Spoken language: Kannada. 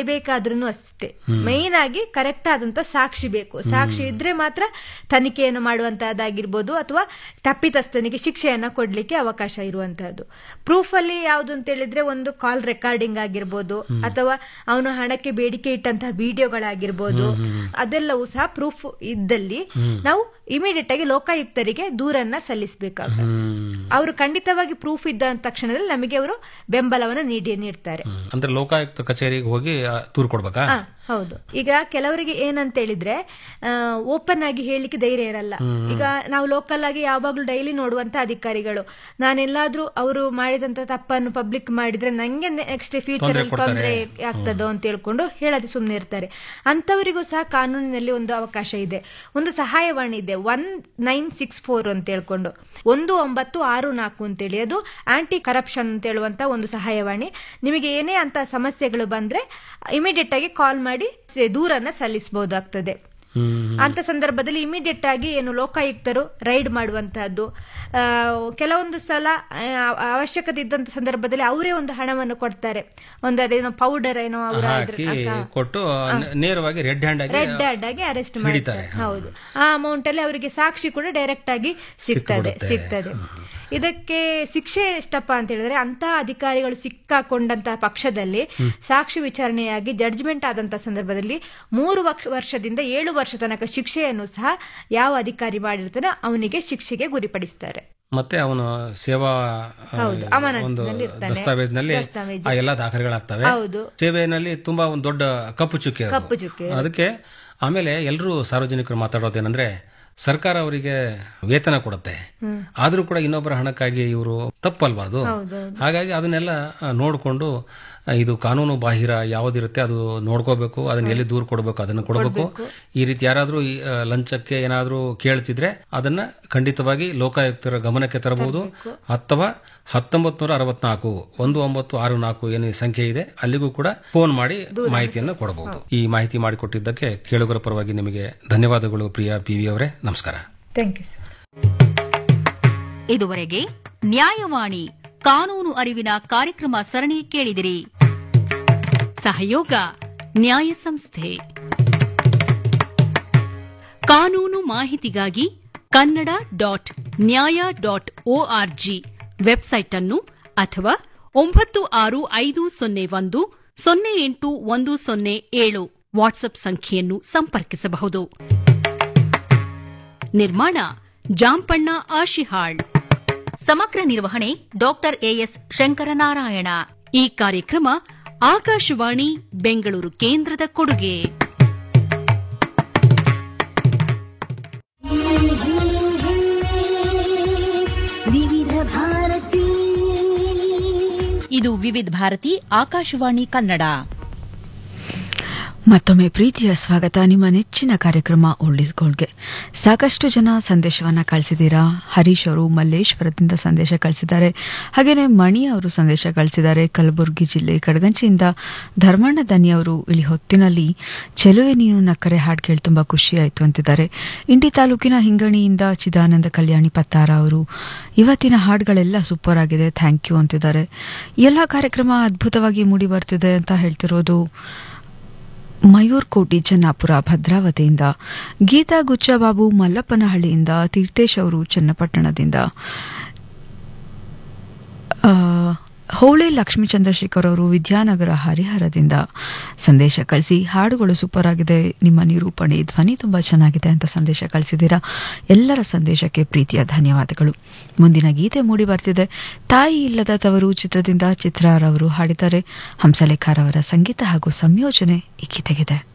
ನಡಿಬೇಕಾದ್ರೂ ಅಷ್ಟೇ ಮೈನ್ ಆಗಿ ಕರೆಕ್ಟ್ ಆದಂತ ಸಾಕ್ಷಿ ಬೇಕು ಸಾಕ್ಷಿ ಇದ್ರೆ ಮಾತ್ರ ತನಿಖೆಯನ್ನು ಮಾಡುವಂತಹದ್ದಾಗಿರ್ಬೋದು ಅಥವಾ ತಪ್ಪಿತಸ್ಥನಿಗೆ ಶಿಕ್ಷೆಯನ್ನ ಕೊಡ್ಲಿಕ್ಕೆ ಅವಕಾಶ ಇರುವಂತಹದ್ದು ಪ್ರೂಫ್ ಅಲ್ಲಿ ಯಾವುದು ಅಂತ ಹೇಳಿದ್ರೆ ಒಂದು ಕಾಲ್ ರೆಕಾರ್ಡಿಂಗ್ ಆಗಿರ್ಬೋದು ಅಥವಾ ಅವನು ಹಣಕ್ಕೆ ಬೇಡಿಕೆ ಇಟ್ಟಂತಹ ವಿಡಿಯೋಗಳಾಗಿರ್ಬೋದು ಅದೆಲ್ಲವೂ ಸಹ ಪ್ರೂಫ್ ಇದ್ದಲ್ಲಿ ನಾವು ಇಮಿಡಿಯೇಟ್ ಆಗಿ ಲೋಕಾಯುಕ್ತರಿಗೆ ದೂರನ್ನ ಸಲ್ಲಿಸಬೇಕಾಗುತ್ತೆ ಅವರು ಖಂಡಿತವಾಗಿ ಪ್ರೂಫ್ ಇದ್ದ ತಕ್ಷಣದಲ್ಲಿ ನಮಗೆ ಅವರು ಬೆಂಬಲವನ್ನು ನೀಡಿ ನೀಡ್ತಾರೆ ಅಂದ್ರೆ ಲೋಕಾಯುಕ್ತ ಕಚೇರಿಗೆ ಹೋಗಿ ಆ, ದೂರು ಕೊಡ್ಬೇಕಾ ಹಾ, ಹೌದು ಈಗ ಕೆಲವರಿಗೆ ಏನಂತ ಹೇಳಿದ್ರೆ ಓಪನ್ ಆಗಿ ಹೇಳಲಿಕ್ಕೆ ಧೈರ್ಯ ಇರಲ್ಲ ಈಗ ನಾವು ಲೋಕಲ್ ಆಗಿ ಯಾವಾಗ್ಲೂ ಡೈಲಿ ನೋಡುವಂತ ಅಧಿಕಾರಿಗಳು ನಾನೆಲ್ಲಾದ್ರೂ ಅವರು ಮಾಡಿದಂತ ತಪ್ಪನ್ನು ಪಬ್ಲಿಕ್ ಮಾಡಿದ್ರೆ ನಂಗೆ ನೆಕ್ಸ್ಟ್ ಫ್ಯೂಚರ್ ಅಲ್ಲಿ ತೊಂದರೆ ಆಗ್ತದೋ ಅಂತ ಹೇಳ್ಕೊಂಡು ಹೇಳದೆ ಸುಮ್ಮನೆ ಇರ್ತಾರೆ ಅಂತವರಿಗೂ ಸಹ ಕಾನೂನಿನಲ್ಲಿ ಒಂದು ಅವಕಾಶ ಇದೆ ಒಂದು ಸಹಾಯವಾಣಿ ಇದೆ ಒನ್ ನೈನ್ ಸಿಕ್ಸ್ ಫೋರ್ ಅಂತ ಹೇಳ್ಕೊಂಡು ಒಂದು ಒಂಬತ್ತು ಆರು ನಾಲ್ಕು ಅಂತೇಳಿ ಅದು ಆಂಟಿ ಕರಪ್ಷನ್ ಅಂತ ಹೇಳುವಂತ ಒಂದು ಸಹಾಯವಾಣಿ ನಿಮಗೆ ಏನೇ ಅಂತ ಸಮಸ್ಯೆಗಳು ಬಂದ್ರೆ ಇಮಿಡಿಯೇಟ್ ಆಗಿ ಕಾಲ್ ಮಾಡಿ ಸ- ದೂರನ್ನ ಸಲ್ಲಿಸಬಹುದಾಗ್ತದೆ ಹ್ಮ್ ಅಂತ ಸಂದರ್ಭದಲ್ಲಿ ಇಮಿಡಿಯೇಟ್ ಆಗಿ ಏನು ಲೋಕಾಯುಕ್ತರು ರೈಡ್ ಮಾಡುವಂತಹದ್ದು ಆ, ಕೆಲವೊಂದು ಸಲ ಆ, ಅವಶ್ಯಕತೆ ಇದ್ದಂತ ಸಂದರ್ಭದಲ್ಲಿ ಅವರೇ ಒಂದು ಹಣವನ್ನು ಕೊಡ್ತಾರೆ ಒಂದು ಅದೇನೋ ಪೌಡರ್ ಏನೋ ಅವರ ಹಾಕಿ ಕೊಟ್ಟು ನ- ನೇರವಾಗಿ ರೆಡ್ ಹ್ಯಾಂಡ್ ಆಗಿ ರೆಡ್ ಹ್ಯಾಂಡ್ ಆಗಿ ಅರೆಸ್ಟ್ ಮಾಡ್ತಾರೆ ಹೌದು ಆ ಅಮೌಂಟ್ ಅಲ್ಲಿ ಅವರಿಗೆ ಸಾಕ್ಷಿ ಕೂಡ ಡೈರೆಕ್ಟ್ ಆಗಿ ಸಿಗ್ತದೆ ಸಿಗ್ತದೆ ಇದಕ್ಕೆ ಶಿಕ್ಷೆ ಎಷ್ಟಪ್ಪ ಅಂತ ಹೇಳಿದ್ರೆ ಅಂತ ಅಧಿಕಾರಿಗಳು ಸಿಕ್ಕಾಕೊಂಡಂತಹ ಪಕ್ಷದಲ್ಲಿ ಸಾಕ್ಷಿ ವಿಚಾರಣೆಯಾಗಿ ಜಡ್ಜ್ಮೆಂಟ್ ಆದಂತಹ ಸಂದರ್ಭದಲ್ಲಿ ಮೂರು ವಕ್- ವರ್ಷದಿಂದ ಏಳು ವರ್ಷ ತನಕ ಶಿಕ್ಷೆಯನ್ನು ಸಹ ಯಾವ ಅಧಿಕಾರಿ ಮಾಡಿರ್ತಾನೆ ಅವನಿಗೆ ಶಿಕ್ಷೆಗೆ ಗುರಿಪಡಿಸ್ತಾರೆ ಮತ್ತೆ ಅವನು ಸೇವಾ ಆ, ಹೌದು, ಅಮಾನತಿನಲ್ಲಿ ಒಂದು ಇರ್ತಾನೆ. ದಸ್ತಾವೇಜ್ನಲ್ಲಿ ದಸ್ತಾವೇಜು. ಆ ಎಲ್ಲಾ ದಾಖಲೆಗಳಾಗ್ತವೆ ಹೌದು ಸೇವೆಯಲ್ಲಿ ತುಂಬಾ ಒಂದು ದೊಡ್ಡ ಕಪ್ಪು ಚುಕ್ಕೆ ಅದು. ಕಪ್ಪು ಚುಕ್ಕೆ ಅದಕ್ಕೆ ಆಮೇಲೆ ಎಲ್ಲರೂ ಸಾರ್ವಜನಿಕರು ಮಾತಾಡೋದೇನಂದ್ರೆ ಸರ್ಕಾರ ಅವರಿಗೆ ವೇತನ ಕೊಡುತ್ತೆ ಆದ್ರೂ ಕೂಡ ಇನ್ನೊಬ್ಬರ ಹಣಕ್ಕಾಗಿ ಇವರು ತಪ್ಪಲ್ವಾ ಅದು ಹೌದು ಹಾಗಾಗಿ ಅದನ್ನೆಲ್ಲ ಆ, ನೋಡ್ಕೊಂಡು ಆ, ಇದು ಕಾನೂನು ಬಾಹಿರ ಯಾವ್ದಿರುತ್ತೆ ಅದು ನೋಡ್ಕೋಬೇಕು ಅದನ್ನ ಎಲ್ಲಿ ದೂರ ಕೊಡಬೇಕು ಅದನ್ನ ಕೊಡಬೇಕು ಈ ರೀತಿ ಯಾರಾದ್ರೂ ಈ, ಆ, ಲಂಚಕ್ಕೆ ಏನಾದ್ರೂ ಕೇಳ್ತಿದ್ರೆ ಅದನ್ನ ಖಂಡಿತವಾಗಿ ಲೋಕಾಯುಕ್ತರ ಗಮನಕ್ಕೆ ತರಬಹುದು ಅಥವಾ ಹತ್ತೊಂಬತ್ ನೂರ ಅರವತ್ನಾಲ್ಕು ಒಂದು ಒಂಬತ್ತು ಆರು ನಾಲ್ಕು ಏನು ಈ ಸಂಖ್ಯೆ ಇದೆ ಅಲ್ಲಿಗೂ ಕೂಡ ಫೋನ್ ಮಾಡಿ ಮಾಹಿತಿಯನ್ನು ಕೊಡಬಹುದು ಈ ಮಾಹಿತಿ ಮಾಡಿಕೊಟ್ಟಿದ್ದಕ್ಕೆ ಕೇಳುಗರ ಪರವಾಗಿ ನಿಮಗೆ ಧನ್ಯವಾದಗಳು ಪ್ರಿಯಾ ಪಿ ವಿ ಅವರೇ ನಮಸ್ಕಾರ ಥ್ಯಾಂಕ್ ಯು ಸರ್ ಇದುವರೆಗೆ ನ್ಯಾಯವಾಣಿ ಕಾನೂನು ಅರಿವಿನ ಕಾರ್ಯಕ್ರಮ ಸರಣಿ ಕೇಳಿದಿರಿ ಸಹಯೋಗ ನ್ಯಾಯ ಸಂಸ್ಥೆ ಕಾನೂನು ಮಾಹಿತಿಗಾಗಿ Kannada dot Nyaya dot ORG website ಅನ್ನು ಅಥವಾ ಒಂಬತ್ತು ಆರು ಐದು ಸೊನ್ನೆ ಒಂದು ಸೊನ್ನೆ ಎಂಟು ಒಂದು ಸೊನ್ನೆ ಏಳು ವಾಟ್ಸ್ಆಪ್ ಸಂಖ್ಯೆಯನ್ನು ಸಂಪರ್ಕಿಸಬಹುದು ನಿರ್ಮಾಣ ಜಾಂಪಣ್ಣ ಆಶಿಹಾಳ್ ಸಮಗ್ರ ನಿರ್ವಹಣೆ ಡಾಕ್ಟರ್ ಎಎಸ್ ಶಂಕರನಾರಾಯಣ ಈ ಕಾರ್ಯಕ್ರಮ ಆಕಾಶವಾಣಿ ಬೆಂಗಳೂರು ಕೇಂದ್ರದ ಕೊಡುಗೆ ವಿವಿಧ ಭಾರತಿ ಇದು ವಿವಿಧ ಭಾರತಿ ಆಕಾಶವಾಣಿ ಕನ್ನಡ ಮತ್ತೊಮ್ಮೆ ಪ್ರೀತಿಯ ಸ್ವಾಗತ ನಿಮ್ಮ ನೆಚ್ಚಿನ ಕಾರ್ಯಕ್ರಮ ಓಲ್ಡಿಸ್ ಗೋಲ್ಡ್ಗೆ ಸಾಕಷ್ಟು ಜನ ಸಂದೇಶವನ್ನ ಕಳಿಸಿದ್ದೀರಾ ಹರೀಶ್ ಅವರು ಮಲ್ಲೇಶ್ವರದಿಂದ ಸಂದೇಶ ಕಳಿಸಿದ್ದಾರೆ ಹಾಗೆಯೇ ಮಣಿ ಅವರು ಸಂದೇಶ ಕಳಿಸಿದ್ದಾರೆ ಕಲಬುರಗಿ ಜಿಲ್ಲೆ ಕಡಗಂಚಿಯಿಂದ ಧರ್ಮಣ್ಣ ದನಿ ಅವರು ಇಲ್ಲಿ ಹೊತ್ತಿನಲ್ಲಿ ಚೆಲುವೆ ನೀನು ನಕ್ಕರೆ ಹಾಡು ಕೇಳಿ ತುಂಬಾ ಖುಷಿಯಾಯಿತು ಅಂತಿದ್ದಾರೆ ಇಂಡಿ ತಾಲೂಕಿನ ಹಿಂಗಣಿಯಿಂದ ಚಿದಾನಂದ ಕಲ್ಯಾಣಿ ಪತ್ತಾರ ಅವರು ಇವತ್ತಿನ ಹಾಡುಗಳೆಲ್ಲ ಸೂಪರ್ ಆಗಿದೆ ಥ್ಯಾಂಕ್ ಯು ಅಂತಿದ್ದಾರೆ ಎಲ್ಲ ಕಾರ್ಯಕ್ರಮ ಅದ್ಭುತವಾಗಿ ಮೂಡಿ ಬರ್ತಿದೆ ಅಂತ ಹೇಳ್ತಿರೋದು ಮಯೂರ್ ಕೋಟಿ ಚೆನ್ನಾಪುರ ಭದ್ರಾವತಿಯಿಂದ ಗೀತಾ ಗುಚ್ಚಬಾಬು ಮಲ್ಲಪ್ಪನಹಳ್ಳಿಯಿಂದ ತೀರ್ಥೇಶ್ ಅವರು ಚನ್ನಪಟ್ಟಣದಿಂದ ಆ, ಹೋಳಿ ಲಕ್ಷ್ಮೀ ಚಂದ್ರಶೇಖರ್ ಅವರು ವಿದ್ಯಾನಗರ ಹರಿಹರದಿಂದ ಸಂದೇಶ ಕಳಿಸಿ ಹಾಡುಗಳು ಸೂಪರ್ ಆಗಿದೆ ನಿಮ್ಮ ನಿರೂಪಣೆ ಧ್ವನಿ ತುಂಬಾ ಚೆನ್ನಾಗಿದೆ ಅಂತ ಸಂದೇಶ ಕಳಿಸಿದ್ದೀರಾ ಎಲ್ಲರ ಸಂದೇಶಕ್ಕೆ ಪ್ರೀತಿಯ ಧನ್ಯವಾದಗಳು ಮುಂದಿನ ಗೀತೆ ಮೂಡಿ ಬರ್ತಿದೆ ತಾಯಿ ಇಲ್ಲದ ತವರು ಚಿತ್ರದಿಂದ ಚಿತ್ರಾರವರು ಹಾಡಿದ್ದಾರೆ ಹಂಸಲೇಖರವರ ಸಂಗೀತ ಹಾಗೂ ಸಂಯೋಜನೆ ಈ ಗೀತೆಗಿದೆ